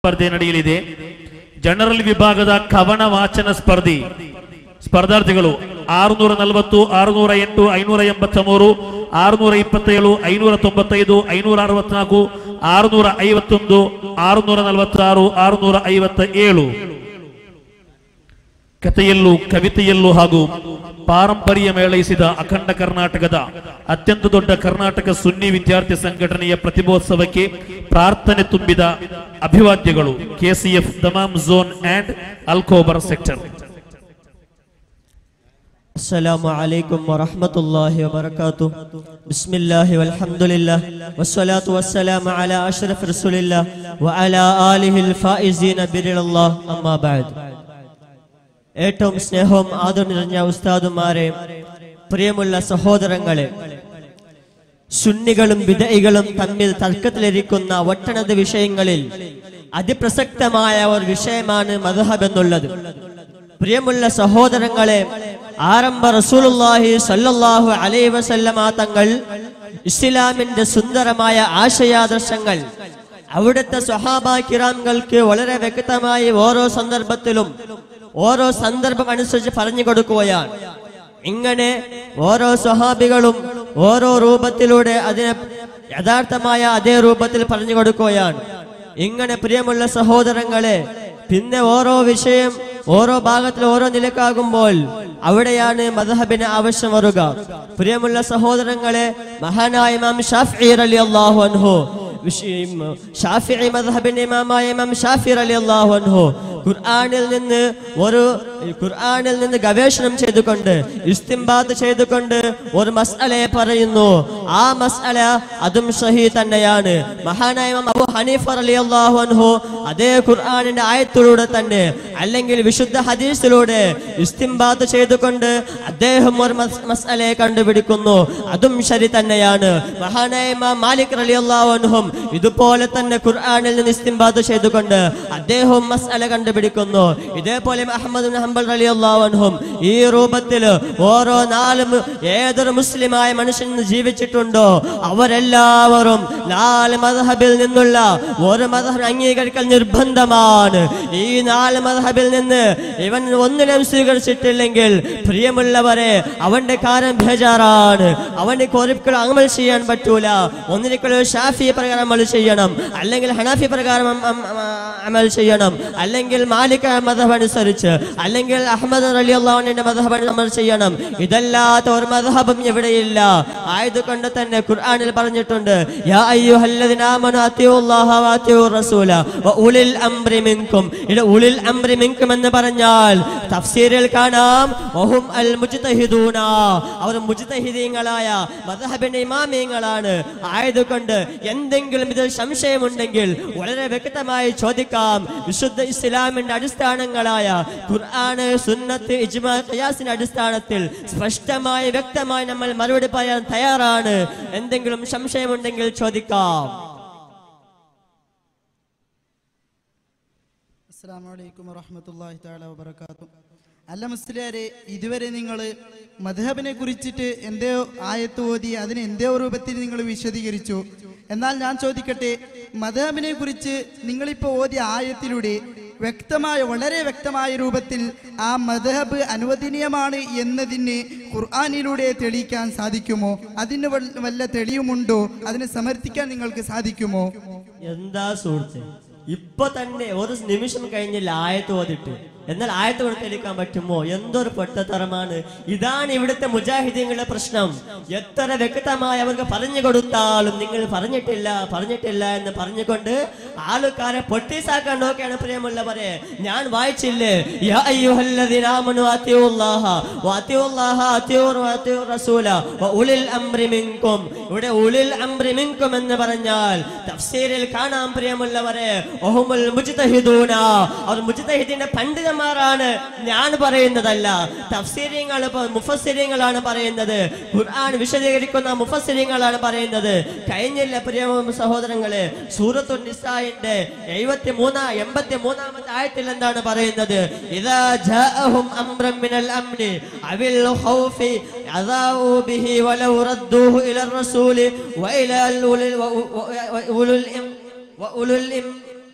ಸ್ಪರ್ಧೆ ನಡೆಯಲಿದೆ ಜನರಲ್ ವಿಭಾಗದ ಕವನ ವಾಚನ ಸ್ಪರ್ಧಿ ಸ್ಪರ್ಧಾರ್ಥಿಗಳು ಆರುನೂರ ನಲವತ್ತು ಆರುನೂರ ಎಂಟು ಐನೂರ ಎಂಬತ್ತ ಮೂರು ಆರುನೂರ ಇಪ್ಪತ್ತೇಳು ಐನೂರ ತೊಂಬತ್ತೈದು ಐನೂರ ಅರವತ್ನಾಲ್ಕು ಆರುನೂರ ಐವತ್ತೊಂದು ಆರುನೂರ ನಲವತ್ತಾರು ಆರುನೂರ ಐವತ್ತ ಏಳು ಕಥೆಯಲ್ಲೂ ಕವಿತೆಯಲ್ಲೂ ಹಾಗೂ ಪಾರಂಪರ್ಯ ಮೇಳೈಸಿದ ಅಖಂಡ ಕರ್ನಾಟಕದ ಅತ್ಯಂತ ದೊಡ್ಡ ಕರ್ನಾಟಕ ಸುನ್ನಿ ವಿದ್ಯಾರ್ಥಿ ಸಂಘಟನೆಯ ಪ್ರತಿಭೋತ್ಸವಕ್ಕೆ ಪ್ರಾರ್ಥನೆ ತುಂಬಿದ ಅಭಿವಾದ್ಯಗಳು KCF Dammam zone and Alkhobar sector السلام عليكم ورحمة الله وبركاته بسم الله والحمد لله والصلاة والسلام على أشرف رسول الله وعلى آله الفائزين برضا الله أما بعد ഏറ്റവും സ്നേഹവും ആദരം നിറഞ്ഞ ഉസ്താദുമാരെ പ്രിയമുള്ള സഹോദരങ്ങളെ സുന്നികളും വിധയികളും തമ്മിൽ തർക്കത്തിലിരിക്കുന്ന ഒട്ടനവധി വിഷയങ്ങളിൽ അതിപ്രസക്തമായ ഒരു വിഷയമാണ് മധുഹബ് എന്നുള്ളത് പ്രിയമുള്ള സഹോദരങ്ങളെ ആരംഭ റസൂലുള്ളാഹി സല്ലല്ലാഹു അലൈഹി വസല്ലമ തങ്ങൾ ഇസ്ലാമിന്റെ സുന്ദരമായ ആശയാദർശങ്ങൾ അവിടുത്തെ സ്വഹാബ കിറാംകൾക്ക് വളരെ വ്യക്തമായി ഓരോ സന്ദർഭത്തിലും ഓരോ സന്ദർഭം അനുസരിച്ച് പറഞ്ഞു കൊടുക്കുകയാണ് ഇങ്ങനെ ഓരോ സ്വഹാബികളും ഓരോ രൂപത്തിലൂടെ അതിനെ യഥാർത്ഥമായ അതേ രൂപത്തിൽ പറഞ്ഞു കൊടുക്കുകയാണ് ഇങ്ങനെ പ്രിയമുള്ള സഹോദരങ്ങളെ പിന്നെ ഓരോ വിഷയം ഓരോ ഭാഗത്തിൽ ഓരോ നിലക്കാകുമ്പോൾ അവിടെയാണ് മദഹബിന് ആവശ്യം വരുക പ്രിയമുള്ള സഹോദരങ്ങളെ മഹാനായ ഇമാം ഷാഫി അലി അള്ളാഹു അൻഹു ഷാഫി മദഹബിന്റെ ഇമാമായ ഇമാം ഷാഫി അലി അള്ളാഹു അൻഹു ഖുർആനിൽ നിന്ന് ഒരു ഖുർആനിൽ നിന്ന് ഗവേഷണം ചെയ്തുകൊണ്ട് ഇസ്തിംബാദ് ചെയ്തുകൊണ്ട് ഒരു മസ്അലയെ പറയുന്നു ആ മസ്അല അതും സഹി തന്നെയാണ് മഹാനായ ഇമാം അബു ഹനീഫ റളിയല്ലാഹു അൻഹു അതേ ഖുർആനിന്റെ ആയത്തിലൂടെ തന്നെ അല്ലെങ്കിൽ വിശുദ്ധ ഹദീസിലൂടെ ഇസ്തിംബാദ് ചെയ്തുകൊണ്ട് അദ്ദേഹം ഒരു മസ്- മസ്അലയെ കണ്ടുപിടിക്കുന്നു അതും ശരി തന്നെയാണ് മഹാനായ ഇമാം മാലിക് റളിയല്ലാഹു അൻഹും ഇതുപോലെ തന്നെ ഖുർആനിൽ നിന്ന് ഇസ്തിംബാദ് ചെയ്തുകൊണ്ട് അദ്ദേഹം മസ്അല കണ്ടുപിടിക്കുന്നു ഇതേപോലെ അഹമ്മദ് ബിൻ ഹംബൽ റളിയല്ലാഹു അൻഹും ഈ രൂപത്തിൽ ഓരോ നാലും ഏതൊരു മുസ്ലിമായ മനുഷ്യൻ ജീവിച്ചിട്ടുണ്ടോ അവരെല്ലാവരും നാല് മദ്ഹബിൽ നിന്നുള്ള ഒരു മദ്ഹബ് അംഗീകരിക്കൽ നിർബന്ധമാണ് ഈ നാല് മദ്ഹബിൽ നിന്ന് ഇവൻ ഒന്നിനും സ്വീകരിച്ചിട്ടില്ലെങ്കിൽ പ്രിയമുള്ളവരെ അവന്റെ കാര്യം ബേജാറാണ് അവന്റെ ഒരിക്കലും അമൽ ചെയ്യാൻ പറ്റൂല ഒന്നിരിക്കലും ഷാഫി പ്രകാരം അമൽ ചെയ്യണം അല്ലെങ്കിൽ ഹനാഫി പ്രകാരം അം- അം- അം- അമൽ ചെയ്യണം അല്ലെങ്കിൽ മാലിക് മതം അനുസരിച്ച് അല്ലെങ്കിൽ അഹമ്മദ് അലി അള്ളാഹുവിന്റെ മതം അമൽ ചെയ്യണം ഇതല്ലാത്ത ഒരു മതഹബും ഇവിടെയില്ല ആയതുകൊണ്ട് തന്നെ ഖുർആനിൽ പറഞ്ഞിട്ടുണ്ട് യാ അയ്യുഹല്ലദീന ആമനു അത്തിയുല്ലാഹ വ അത്തിയുർ റസൂല വ ഉലിൽ അംരി മിൻകും ഇത് ഉലിൽ അംരി മിൻകും എന്ന് പറഞ്ഞാൽ തഫ്സീറിൽ കാണാം വഹും അൽ മുജ്തഹിദൂന അവർ മുജ്തഹിദീങ്ങളായ മദ്ഹബിന്റെ ഇമാമിയങ്ങളാണ് ആയതുകൊണ്ട് എന്തെങ്കിലും ഇതിൽ സംശയമുണ്ടെങ്കിൽ വളരെ വ്യക്തമായി ചോദിക്കാം വിശുദ്ധ ഇസ്ലാമിന്റെ അടിസ്ഥാനങ്ങളായ ഖുർആന് സുന്നത്ത് ഇജ്മാ ഖിയാസിന്റെ അടിസ്ഥാനത്തിൽ സ്പഷ്ടമായി വ്യക്തമായി നമ്മൾ മറുപടി പറയാൻ തയ്യാറാണ് എന്തെങ്കിലും സംശയമുണ്ടെങ്കിൽ ചോദിക്കാം അസ്സാം വലൈക്കും വറഹമത്തല്ലാഹി താല വബർക്കാത്തു അല്ല മുസ്ലിയാരെ ഇതുവരെ നിങ്ങൾ മധുഹബിനെ കുറിച്ചിട്ട് എന്തോ ആയത്ത് ഓതി അതിന് എന്തോ രൂപത്തിൽ നിങ്ങൾ വിശദീകരിച്ചു എന്നാൽ ഞാൻ ചോദിക്കട്ടെ മധുഹബിനെ കുറിച്ച് നിങ്ങളിപ്പോൾ ഓതിയ ആയത്തിലൂടെ വ്യക്തമായ വളരെ വ്യക്തമായ രൂപത്തിൽ ആ മധഹബ് അനുവദനീയമാണ് എന്നതിന് ഖുർആാനിലൂടെ തെളിയിക്കാൻ സാധിക്കുമോ അതിന് വല്ല- വല്ല തെളിവുമുണ്ടോ അതിനെ സമർത്ഥിക്കാൻ നിങ്ങൾക്ക് സാധിക്കുമോ എന്താ സുഹൃത്തെ ഇപ്പൊ തന്നെ ഒരു നിമിഷം കഴിഞ്ഞില്ല ആയത്ത് ഓതിട്ട് എന്നാൽ ആയത്ത് കൊണ്ട് തെളിയിക്കാൻ പറ്റുമോ എന്തൊരു പൊട്ടത്തരമാണ് ഇതാണ് ഇവിടുത്തെ മുജാഹിദീങ്ങളുടെ പ്രശ്നം എത്ര വ്യക്തമായി അവർക്ക് പറഞ്ഞു കൊടുത്താലും നിങ്ങൾ പറഞ്ഞിട്ടില്ല പറഞ്ഞിട്ടില്ല എന്ന് പറഞ്ഞുകൊണ്ട് ആൾക്കാരെ പൊട്ടീസാക്കാൻ നോക്കിയാണ് പ്രിയമുള്ളവരെ ഞാൻ വായിച്ചില്ലേ യാ അയ്യുഹല്ലദീന ആമനു അത്തിയുല്ലാഹ വഅത്തിയുല്ലാഹ അത്തിയുർ വഅത്തിയുർ റസൂല വഉലിൽ അംരി മിൻകും ഇവിടെ ഉലിൽ അംരി മിൻകും എന്ന് പറഞ്ഞാൽ തഫ്സീരിൽ കാണാം പ്രിയമുള്ളവരെ ഒഹുമുൽ മുജ്തഹിദൂന അവർ മുജ്തഹിദിന്റെ പണ്ഡിതന്മാരാണ് ഞാൻ പറയുന്നതല്ല തഫ്സീരിങ്ങൾ മുഫസ്സിരിങ്ങളാണ് പറയുന്നത് ഖുർആൻ വിശദീകരിക്കുന്ന മുഫസ്സിരിങ്ങളാണ് പറയുന്നത് കഴിഞ്ഞില്ല പ്രിയ സഹോദരങ്ങളെ സൂറത്തു നിസായിന്റെ എഴുപത്തി മൂന്നാ എൺപത്തി മൂന്നാമത്തെ ആയത്തിൽ എന്താണ് പറയുന്നത് ഇതാ ജാഅഹും അംറൻ മിനൽ അംനി അവിൽ ഖൗഫി അദാഉ ബിഹി വലൗ റദ്ദൂഹു ഇലർ റസൂലി വഇലാ ഉലുൽ വഉലുൽ ഇം വഉലുൽ ഇം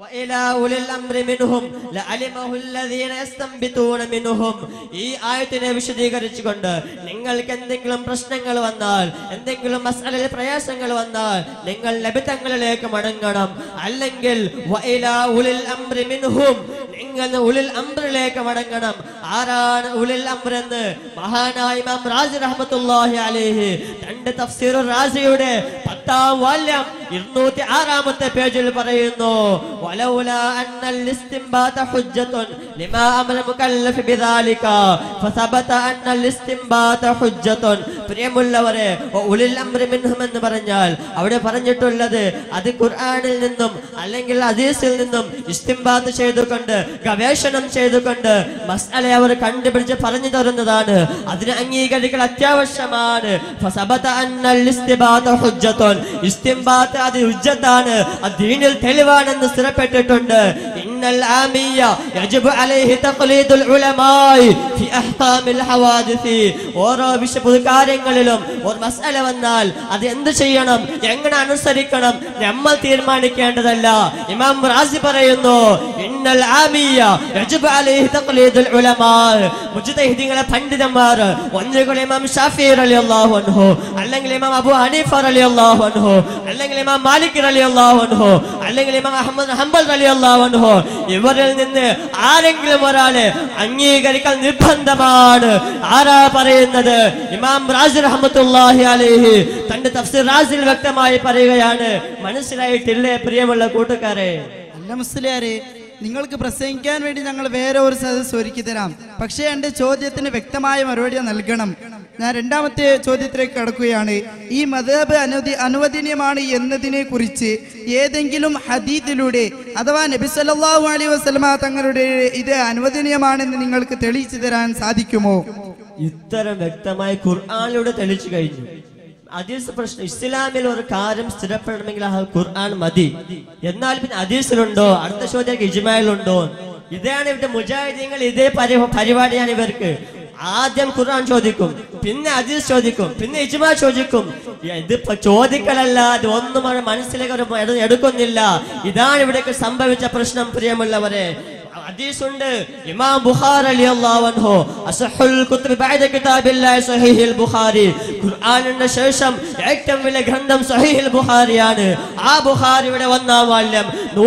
وإلى أولي الأمر منهم لعلمه الذين يستنبطون منهم ഈ ആയത്തിനെ വിശദീകരിച്ചുകൊണ്ട് നിങ്ങൾക്ക് എന്തെങ്കിലും പ്രശ്നങ്ങൾ വന്നാൽ എന്തെങ്കിലും മസാലയിൽ പ്രയാസങ്ങൾ വന്നാൽ നിങ്ങൾ ലഭിതങ്ങളിലേക്ക് മടങ്ങണം അല്ലെങ്കിൽ വഇലാ ഉലിൽ അംറി മിൻഹും നിങ്ങൾ ഉലിൽ അംറിലേക്ക് മടങ്ങണം ആരാണ് ഉലിൽ അംർ എന്ന് മഹാനായ ഇമാം റാസി റഹ്മത്തുള്ളാഹി അലൈഹി തന്റെ തഫ്സീർ റാസിയുടെ പത്താം വാല്യം ഇരുന്നൂറ്റി ആറാമത്തെ പേജിൽ പറയുന്നു വലൗല അന്നൽ ഇസ്തിംബാത ഹുജ്ജത്തുൻ ലിമാ അമല മുകല്ലഫ് ബിദാലിക ഫസബത അന്നൽ ഇസ്തിംബാത ഹുജ്ജത്തുൻ പ്രിയമുള്ളവരെ ഉലിൽ അംറി മിൻഹും എന്ന് പറഞ്ഞാൽ അവിടെ പറഞ്ഞിട്ടുള്ളത് അത് ഖുർആനിൽ നിന്നും അല്ലെങ്കിൽ ഹദീസിൽ നിന്നും ഇസ്തിംബാത്ത് ചെയ്തുകൊണ്ട് ഗവേഷണം ചെയ്തുകൊണ്ട് മസ്അല അവർ കണ്ടുപിടിച്ച് പറഞ്ഞു തരുന്നതാണ് അതിന് അംഗീകരിക്കൽ അത്യാവശ്യമാണ് ഫസബത അന്നൽ ഇസ്തിബാത ഹുജ്ജത്തുൻ ഇസ്തിംബാത്ത് അത് ഹുജ്ജത്താണ് അത് ദീനിൽ തെളിവാണെന്ന് സ്ഥിരപ്പെട്ടിട്ടുണ്ട് ഇന്നൽ ആമിയ യജിബു അലൈഹി തഖ്ലീദുൽ ഉലമായി ഫി അഹ്കാമിൽ ഹവാദിസി ഓരോ വിഷയ കാര്യങ്ങളിലും ഒരു മസ്അല വന്നാൽ അത് എന്ത് ചെയ്യണം എങ്ങനെ അനുസരിക്കണം നമ്മൾ തീരുമാനിക്കേണ്ടതല്ല ഇമാം റാസി പറയുന്നു ഇന്നൽ ആമിയ യജിബു അലൈഹി തഖ്ലീദുൽ ഉലമാ മുജ്തഹിദീങ്ങളെ പണ്ഡിതന്മാർ ഒന്നുകിൽ ഇമാം ഷാഫി റളിയല്ലാഹു അൻഹു അല്ലെങ്കിൽ ഇമാം അബൂ ഹനീഫ റളിയല്ലാഹു അൻഹു അല്ലെങ്കിൽ ഇമാം മാലിക് റളിയല്ലാഹു അൻഹു അല്ലെങ്കിൽ ഇമാം അഹ്മദ് ഹംബൽ റളിയല്ലാഹു അൻഹു ഇവരിൽ നിന്ന് ആരെങ്കിലും ഒരാളെ അംഗീകരിക്കൽ നിർബന്ധമാണ് ആരാ പറയുന്നത് ഇമാം റാസി റഹ്മത്തുള്ളാഹി അലൈഹി തന്റെ തഫ്സീർ റാസിൽ വ്യക്തമായി പറയുകയാണ് മനസ്സിലായിട്ടില്ലേ പ്രിയമുള്ള കൂട്ടുകാരെ അല്ല മുസ്ലിയാരെ നിങ്ങൾക്ക് പ്രസംഗിക്കാൻ വേണ്ടി ഞങ്ങൾ വേറെ ഒരു സദസ് ഒരുക്കി തരാം പക്ഷേ എൻ്റെ ചോദ്യത്തിന് വ്യക്തമായ മറുപടി നൽകണം ഞാൻ രണ്ടാമത്തെ ചോദ്യത്തിലേക്ക് കടക്കുകയാണ് ഈ മതബ് അനുവദി അനുവദനീയമാണ് എന്നതിനെ കുറിച്ച് ഏതെങ്കിലും ഹദീദിലൂടെ അഥവാ നബി സല്ലല്ലാഹു അലൈഹി വസല്ലമ തങ്ങളുടെ ഇത് അനുവദനീയമാണെന്ന് നിങ്ങൾക്ക് തെളിയിച്ചു തരാൻ സാധിക്കുമോ ഇത്തരം വ്യക്തമായി ഖുർആാനിലൂടെ തെളിച്ചു കഴിഞ്ഞു ഹദീസ് പ്രശ്നം ഇസ്ലാമിൽ ഒരു കാര്യം സ്ഥിരപ്പെടണമെങ്കിൽ ആ ഖുർആൻ മതി എന്നാൽ പിന്നെ ഹദീസിലുണ്ടോ അടുത്ത ചോദ്യം ഇജ്മായിലുണ്ടോ ഇതാണ് ഇവരുടെ മുജാഹിദീങ്ങൾ ഇതേ പരി പരിപാടിയാണ് ഇവർക്ക് ആദ്യം ഖുർആൻ ചോദിക്കും പിന്നെ ഹദീസ് ചോദിക്കും പിന്നെ ഇജ്മാ ചോദിക്കും ഇതിപ്പോ ചോദിക്കലല്ല അത് ഒന്നും അവർ മനസ്സിലേക്ക് അവർ എടു- എടുക്കുന്നില്ല ഇതാണ് ഇവിടേക്ക് സംഭവിച്ച പ്രശ്നം പ്രിയമുള്ളവരെ ഹദീസുണ്ട് ഇമാം ബുഖാരി റളിയല്ലാഹു അൻഹു അസ്ഹുൽ കുത്തുബ് ബഅദ കിതാബില്ലാഹി സ്വഹീഹുൽ ബുഖാരി ഖുർആനിന്റെ ശേഷം ഏറ്റവും വലിയ ഗ്രന്ഥം സ്വഹീഹുൽ ബുഖാരിയാണ് ആ ബുഖാരിയുടെ ഒന്നാം വാല്യം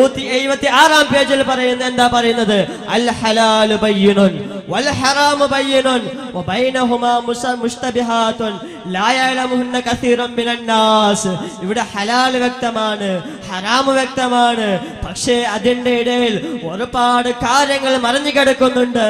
176 പേജിൽ പറയുന്നത് എന്താ പറയുന്നത് അൽ ഹലാലു ബയ്യിനുൻ വൽ ഹറാമു ബയ്യിനുൻ വബൈനഹുമാ മുസ- മുസ്തബിഹാത്തുൻ ലാ യഅലമുഹുന്ന കസീറൻ മിനൻ നാസ് ഇവിടെ ഹലാൽ വ്യക്തമാണ് ഹറാമ് വ്യക്തമാണ് പക്ഷേ അതിന്റെ ഇടയിൽ ഒരുപാട് കാര്യങ്ങൾ മറിഞ്ഞു കിടക്കുന്നുണ്ട്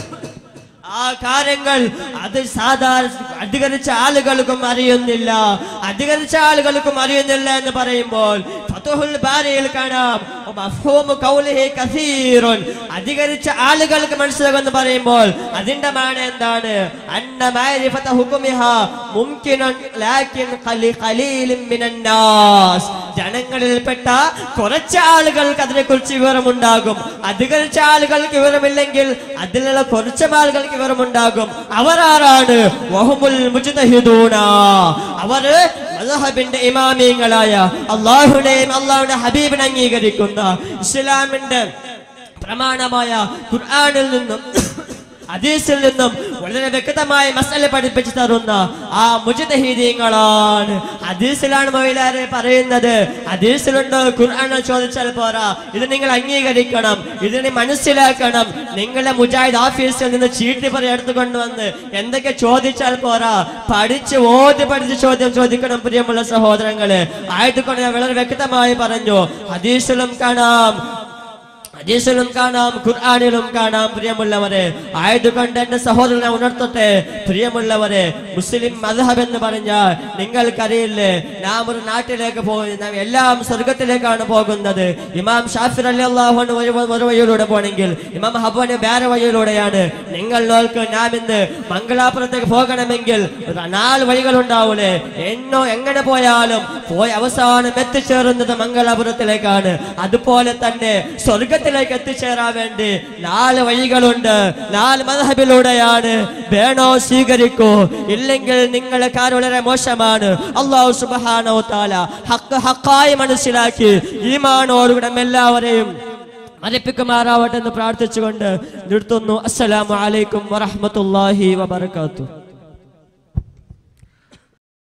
ആ കാര്യങ്ങൾ അത് സാധാരണ അധികരിച്ച ആളുകൾക്കും അറിയുന്നില്ല അധികരിച്ച ആളുകൾക്കും അറിയുന്നില്ല എന്ന് പറയുമ്പോൾ ഫതുഹുൽ ബാരിയിൽ കാണാം മഫ്ഹൂമു ഖൗലിഹി കസീറുൻ അധികരിച്ച ആളുകൾക്ക് മനസ്സിലാകുമെന്ന് പറയുമ്പോൾ അതിന്റെ മാന എന്താണ് അന്ന മാരിഫത ഹുകുമിഹാ മുംകിനുൻ ലാകിൻ ഖലി ഖലീലിൻ മിനൻ നാസ് ജനങ്ങളിൽപ്പെട്ട കുറച്ച് ആളുകൾക്ക് അതിനെക്കുറിച്ച് വിവരമുണ്ടാകും അധികരിച്ച ആളുകൾക്ക് വിവരമില്ലെങ്കിൽ അതിലുള്ള കുറച്ച് ആളുകൾക്ക് വിവരമുണ്ടാകും അവർ ആരാണ് വഹുമുൽ മുജ്തഹിദൂന അവര് മദ്ഹബിന്റെ ഇമാമിയങ്ങളായ അള്ളാഹുടെയും അള്ളാഹുടെ ഹബീബിനെ അംഗീകരിക്കുന്ന ഇസ്ലാമിന്റെ പ്രമാണമായ ഖുർആനിൽ നിന്നും ഹദീസിൽ നിന്നും വളരെ വ്യക്തമായ മസല പഠിപ്പിച്ചു തരുന്ന ആ മുജിതഹീദീങ്ങളാണ് ഹദീസിലാണ് മൊയിലാരെ പറയുന്നത് ഹദീസിലുണ്ടോ ഖുർആാനിൽ ചോദിച്ചാൽ പോരാ ഇത് നിങ്ങൾ അംഗീകരിക്കണം ഇതിനെ മനസ്സിലാക്കണം നിങ്ങളുടെ മുജാഹിദ് ഓഫീസിൽ നിന്ന് ചീട്ടി പറ എടുത്തുകൊണ്ടുവന്ന് എന്തൊക്കെ ചോദിച്ചാൽ പോരാ പഠിച്ച് ഓതി പഠിച്ച് ചോദ്യം ചോദിക്കണം പ്രിയമുള്ള സഹോദരങ്ങള് ആയതുകൊണ്ട് ഞാൻ വളരെ വ്യക്തമായി പറഞ്ഞു ഹദീസിലും കാണാം ഹദീസിലും കാണാം ഖുർആാനിലും കാണാം പ്രിയമുള്ളവരെ ആയതുകൊണ്ട് എന്റെ സഹോദരനെ ഉണർത്തട്ടെ പ്രിയമുള്ളവരെ മുസ്ലിം മദ്ഹബ് എന്ന് പറഞ്ഞാൽ നിങ്ങൾക്കറിയില്ലേ നാം ഒരു നാട്ടിലേക്ക് പോകുന്നത് നാം എല്ലാം സ്വർഗത്തിലേക്കാണ് പോകുന്നത് ഇമാം ഷാഫിർ അലി അള്ളാഹുന് ഒരു ഒരു വഴിയിലൂടെ പോണെങ്കിൽ ഇമാം ഹബുവിന് വേറെ വഴിയിലൂടെയാണ് നിങ്ങൾ നോക്ക് നാം ഇന്ന് മംഗളാപുരത്തേക്ക് പോകണമെങ്കിൽ ഒരു നാല് വഴികൾ ഉണ്ടാവൂലേ എന്നോ എങ്ങനെ പോയാലും പോയി അവസാനം എത്തിച്ചേരുന്നത് മംഗളാപുരത്തിലേക്കാണ് അതുപോലെ തന്നെ സ്വർഗത്തിലേക്ക് എത്തിച്ചേരാൻ വേണ്ടി നാല് വഴികളുണ്ട് നാല് മതഹബിലൂടെയാണ് വേണോ സ്വീകരിക്കൂ ഇല്ലെങ്കിൽ നിങ്ങളെ കാര്യം വളരെ മോശമാണ് അള്ളാഹു സുബാനോ താല ഹക്ക് ഹക്കായി മനസ്സിലാക്കി ഈമാനോടുകൂടെ എല്ലാവരെയും മരപ്പിക്കുമാറാവട്ടെ എന്ന് പ്രാർത്ഥിച്ചുകൊണ്ട് നിർത്തുന്നു അസ്സലാമു അലൈക്കും വറഹ്മത്തുള്ളാഹി വബറകാതുഹു